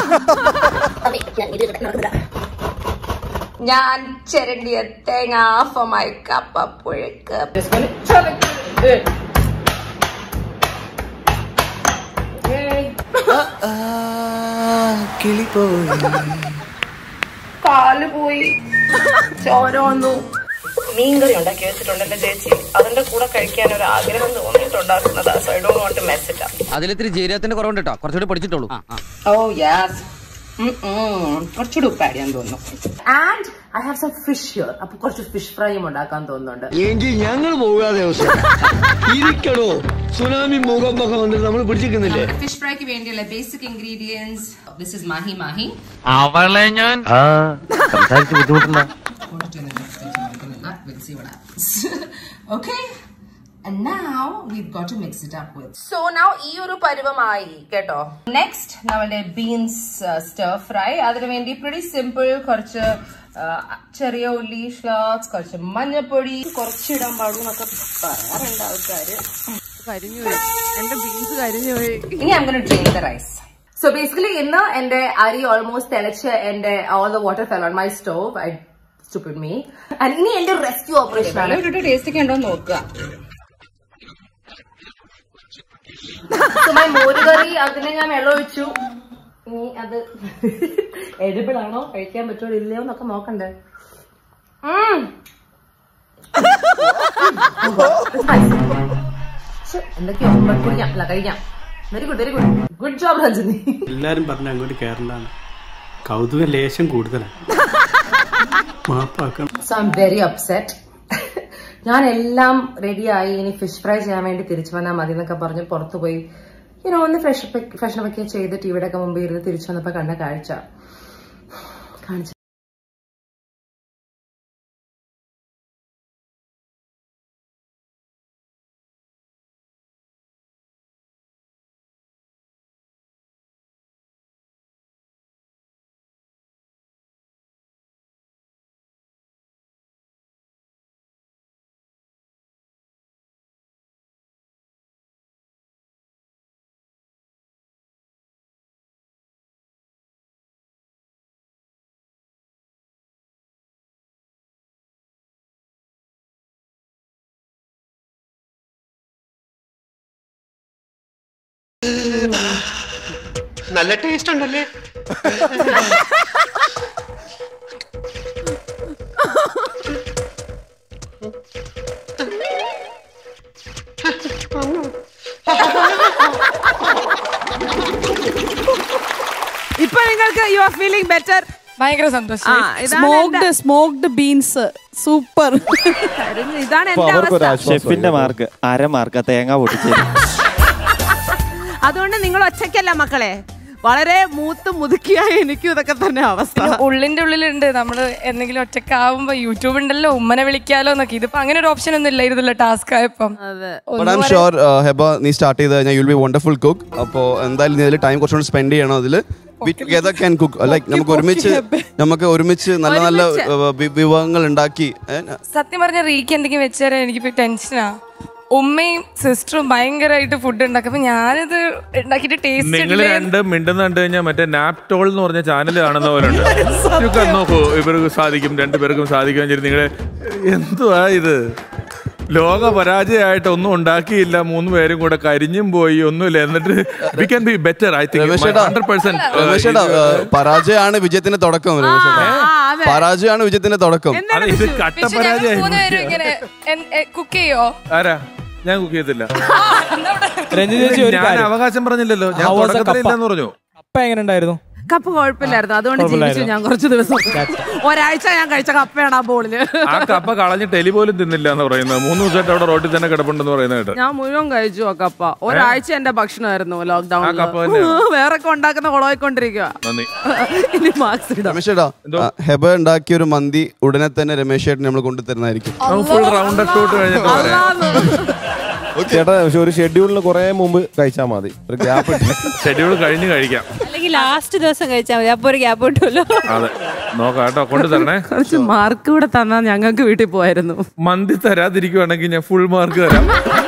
ഞാൻ ചിരണ്ടിയ തേങ്ങ for my കപ്പപ്പുഴുക്ക് കിളി പോയി കാല് പോയി ചോര വന്നു മീൻകറി ഉണ്ടാക്കി വെച്ചിട്ടുണ്ട് എന്റെ ചേച്ചി അതിന്റെ കൂടെ കഴിക്കാൻ ഒരു ആഗ്രഹം തോന്നിയിട്ടുണ്ടാക്കുന്നതാ so I don't want to mess it up അതിലിത്തിരി ജീരകത്തിന്റെ കുറവുണ്ട് കേട്ടോ കുറച്ചുകൂടി പഠിച്ചിട്ടുള്ളൂ ഓ യാസ് കുറച്ചുകൂടി ഉപ്പാടിയാൻ തോന്നുന്നു and I have some fish here അപ്പൊ കുറച്ച് ഫിഷ് ഫ്രൈയും ഉണ്ടാക്കാൻ തോന്നുന്നുണ്ട് എങ്കിൽ ഞങ്ങൾ പോകാതെ ഇരിക്കണോ സുനാമി ഭൂകമ്പൊക്കെ വന്നിട്ട് നമ്മൾ പിടിച്ചിരിക്കുന്നില്ലേ ഫിഷ് ഫ്രൈക്ക് വേണ്ടിയുള്ള basic ingredients this is mahi mahi അവളെ ഞാൻ സംസാരിച്ച് ബുദ്ധിമുട്ടുണ്ടോ We'll see what happens. okay. And now we've got to mix it up with. So now ഈ ഒരു പരുവമായി കേട്ടോ നെക്സ്റ്റ് നമ്മളുടെ ബീൻസ് സ്റ്റർ ഫ്രൈ അതിനു വേണ്ടി പ്രിറ്റി സിമ്പിൾ കുറച്ച് ആ, ചെറിയ ഉള്ളി ഷോട്ട്സ് കുറച്ച് മഞ്ഞപ്പൊടി കുറച്ചിടാൻ പാടും എന്നൊക്കെ പറയാറുണ്ട് ആൾക്കാര് കരിഞ്ഞു പോയി എന്റെ ബീൻസ് കരിഞ്ഞു പോയി ഇനി I'm going to drain the rice. So basically ഇന്ന് എന്റെ അരി ഓൾമോസ്റ്റ് തിളച്ച് എന്റെ all the water fell on my stove I stupid me and ഇനി എന്റെ റെസ്ക്യൂ ഓപ്പറേഷൻ ആണ് ഇട്ടിട്ട് ടേസ്റ്റ് ഒക്കെ ഉണ്ടോ നോക്കുക So my മോരുകറി അതിന് ഞാൻ വെള്ളം ഒഴിച്ചു ഇനി അത് എഡിബിൾ ആണോ കഴിക്കാൻ പറ്റുമോ ഇല്ലയോ എന്നൊക്കെ നോക്കണ്ടേ ഉം. ശ്ശെ, എന്തൊക്കെയോ but കുടിക്കാം അല്ല കഴിക്കാം very good very good good job Ranjani എല്ലാരും പറഞ്ഞ അങ്ങോട്ട് കയറണ്ടാണ് കൗതുക ലേശം കൂടുതലാണ് മാപ്പാക്കണം so I'm very upset ഞാൻ എല്ലാം റെഡിയായി ഇനി ഫിഷ് ഫ്രൈ ചെയ്യാൻ വേണ്ടി തിരിച്ചു വന്നാൽ മതി എന്നൊക്കെ പറഞ്ഞ് പുറത്തു പോയി ഇങ്ങനെ ഒന്ന് ഫ്രഷ് ഫ്രഷനൊക്കെ ചെയ്തിട്ട് ഇവിടെയൊക്കെ മുമ്പ് ഇരുന്ന് തിരിച്ചു വന്നപ്പോ കണ്ട കാഴ്ച കാണിച്ചു നല്ല ടേസ്റ്റ് ഉണ്ടല്ലേ ഇപ്പൊ നിങ്ങൾക്ക് യു ആർ ഫീലിംഗ് ബെറ്റർ ഭയങ്കര സന്തോഷം സ്മോക്ഡ് സ്മോക്ഡ് ബീൻസ് സൂപ്പർ ഇതാണ് അപ്പൊ എന്റെ അവർക്കൊരു അവസ്ഥ ആശ്വാസം ഷെഫിന്റെ മാർക്ക് അര മാർക്ക് തേങ്ങ പൊട്ടിച്ചത് അതുകൊണ്ട് നിങ്ങൾ ഒറ്റയ്ക്കല്ല മക്കളെ വളരെ മൂത്ത് മുതുക്കിയായ എനിക്കും ഇതൊക്കെ തന്നെ അവസ്ഥ പിന്നെ ഉള്ളിന്റെ ഉള്ളിലുണ്ട് നമ്മള് എന്തെങ്കിലും ഒറ്റക്കാവുമ്പോ യൂട്യൂബ് ഉണ്ടല്ലോ ഉമ്മനെ വിളിക്കാലോ എന്നൊക്കെ ഇതിപ്പോ അങ്ങനെ ഒരു ഓപ്ഷൻ ഒന്നും ഇല്ലായിരുന്നല്ലോ ടാസ്ക് ആയപ്പം but I'm sure Heba നീ സ്റ്റാർട്ട് ചെയ്ത് കഴിഞ്ഞാൽ യുൽ ബി വണ്ടർഫുൾ കുക്ക് അപ്പോൾ എന്തായാലും നീ അതിൽ ടൈം കുറച്ചുകൂടി സ്പെൻഡ് ചെയ്യണം അതിൽ we together can cook like നമുക്ക് ഒരുമിച്ച് നമുക്ക് ഒരുമിച്ച് നല്ല നല്ല uh, വി- വിഭവങ്ങൾ ഉണ്ടാക്കി ഏ, സത്യം പറഞ്ഞ റീക്ക് എന്തെങ്കിലും വെച്ചുതരാൻ എനിക്കിപ്പോ ടെൻഷനാ ഉമ്മയും സിസ്റ്ററും ഭയങ്കരമായിട്ട് ഫുഡ് ഉണ്ടാക്കും അപ്പൊ ഞാനിത് ഉണ്ടാക്കിയിട്ട് ടേസ്റ്റ് നിങ്ങൾ രണ്ട് മിണ്ടുന്ന കണ്ടു കഴിഞ്ഞാൽ മറ്റേ നാപ്റ്റോൾ എന്ന് പറഞ്ഞ ചാനൽ കാണുന്ന പോലെ ഉണ്ട് ഇതൊക്കെ നോക്കൂ ഇവർക്ക് സാധിക്കും രണ്ടുപേർക്കും സാധിക്കാൻ ശരി നിങ്ങളെ എന്തുവാ ഇത് ലോക പരാജയമായിട്ട് ഒന്നും ഉണ്ടാക്കിയില്ല മൂന്ന് പേരും കൂടെ കരിഞ്ഞും പോയി ഒന്നുമില്ല എന്നിട്ട് we can be better I think രമേശേട്ടാ, ഹൺഡ്രഡ് രമേശേട്ടാ, uh, പരാജയമാണ് വിജയത്തിന്റെ തുടക്കം രമേശേട്ടാ. അതെ. പരാജയമാണ് വിജയത്തിന്റെ തുടക്കം ഇത് കട്ട പരാജയമായി മൂന്നുപേരും ഇങ്ങനെ കുക്ക് ചെയ്യോ ആരാ ഞാൻ കുക്ക് ചെയ്തില്ല രഞ്ജിത് ചേച്ചി ഒരു ഞാൻ കാര്യം അവകാശം പറഞ്ഞില്ലല്ലോ ഞാൻ How was the തുടക്കത്തിൽ കപ്പ? ഇല്ലെന്ന് പറഞ്ഞു കപ്പ എങ്ങനെ ഉണ്ടായിരുന്നു കപ്പ കുഴപ്പമില്ലായിരുന്നു അതുകൊണ്ട് ജീവിച്ചു കുഴപ്പമില്ലായിരുന്നു. ഞാൻ കുറച്ച് ദിവസം ഒരാഴ്ച ഞാൻ കഴിച്ച കപ്പയാണ് ആ ബോളില് ആ കപ്പ കളഞ്ഞിട്ട് എലി പോലും തിന്നില്ല എന്ന് പറയുന്നത് മൂന്ന് ദിവസമായിട്ട് അവിടെ റോട്ടിൽ തന്നെ കിടപ്പുണ്ടെന്ന് പറയുന്നത് കേട്ടോ ഞാൻ മുഴുവൻ കഴിച്ചു ആ കപ്പ ഒരാഴ്ച എന്റെ ഭക്ഷണമായിരുന്നു ആ ലോക്ക്ഡൌണിൽ കപ്പ തന്നെയാ? വേറെ ഒക്കെ ഉണ്ടാക്കുന്ന കുളമായിക്കൊണ്ടിരിക്കുക നന്ദി ഇനി മാർക്സ് ഇടാം രമേശേട്ടാ uh, ഹെബ ഉണ്ടാക്കിയ ഒരു മന്തി ഉടനെ തന്നെ രമേശേട്ടൻ നമ്മൾ കൊണ്ടുതരുന്നതായിരിക്കും ഫുൾ റൗണ്ട് ഷൂട്ട് കഴിഞ്ഞിട്ട് പറയാം ചേട്ടാ പക്ഷെ ഒരു ഷെഡ്യൂളിന് കുറെ മുമ്പ് കഴിച്ചാൽ മതി ഒരു ഗ്യാപ്പ് ഷെഡ്യൂൾ കഴിഞ്ഞ് കഴിക്കാം അല്ലെങ്കിൽ ലാസ്റ്റ് ദിവസം കഴിച്ചാൽ മതി അപ്പൊ ഒരു ഗ്യാപ്പ് കിട്ടുമല്ലോ അതെ നോക്കാം കേട്ടോ കൊണ്ടുതരണേ കുറച്ച് മാർക്ക് കൂടെ തന്നാൽ ഞങ്ങൾക്ക് വീട്ടിൽ പോയായിരുന്നു മന്തി തരാതിരിക്കുവാണെങ്കിൽ ഞാൻ ഫുൾ മാർക്ക് തരാം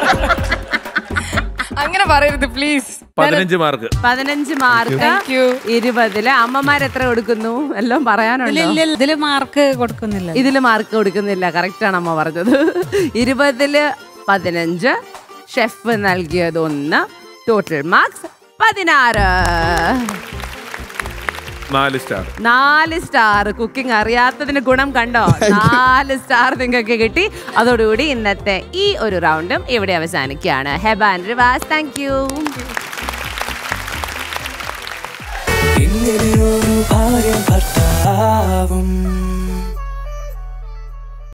അങ്ങനെ പറയരുത് പ്ലീസ് പതിനഞ്ച് മാർക്ക് പതിനഞ്ച് മാർക്ക് Thank you. ഇരുപതില് അമ്മമാർ എത്ര കൊടുക്കുന്നു എല്ലാം പറയാനുണ്ടോ ഇതില് മാർക്ക് കൊടുക്കുന്നില്ല ഇതില് മാർക്ക് കൊടുക്കുന്നില്ല കറക്റ്റ് ആണ് അമ്മ പറഞ്ഞത് ഇരുപതില് പതിനഞ്ച് ഷെഫ് നൽകിയത് ഒന്ന് ടോട്ടൽ മാർക്സ് പതിനാറ് നാല് സ്റ്റാർ നാല് സ്റ്റാർ കുക്കിംഗ് അറിയാത്തതിന് ഗുണം കണ്ടോ നാല് സ്റ്റാർ നിങ്ങൾക്ക് കിട്ടി അതോടുകൂടി ഇന്നത്തെ ഈ ഒരു റൗണ്ടും ഇവിടെ അവസാനിക്കുകയാണ് Heba and Rivas thank U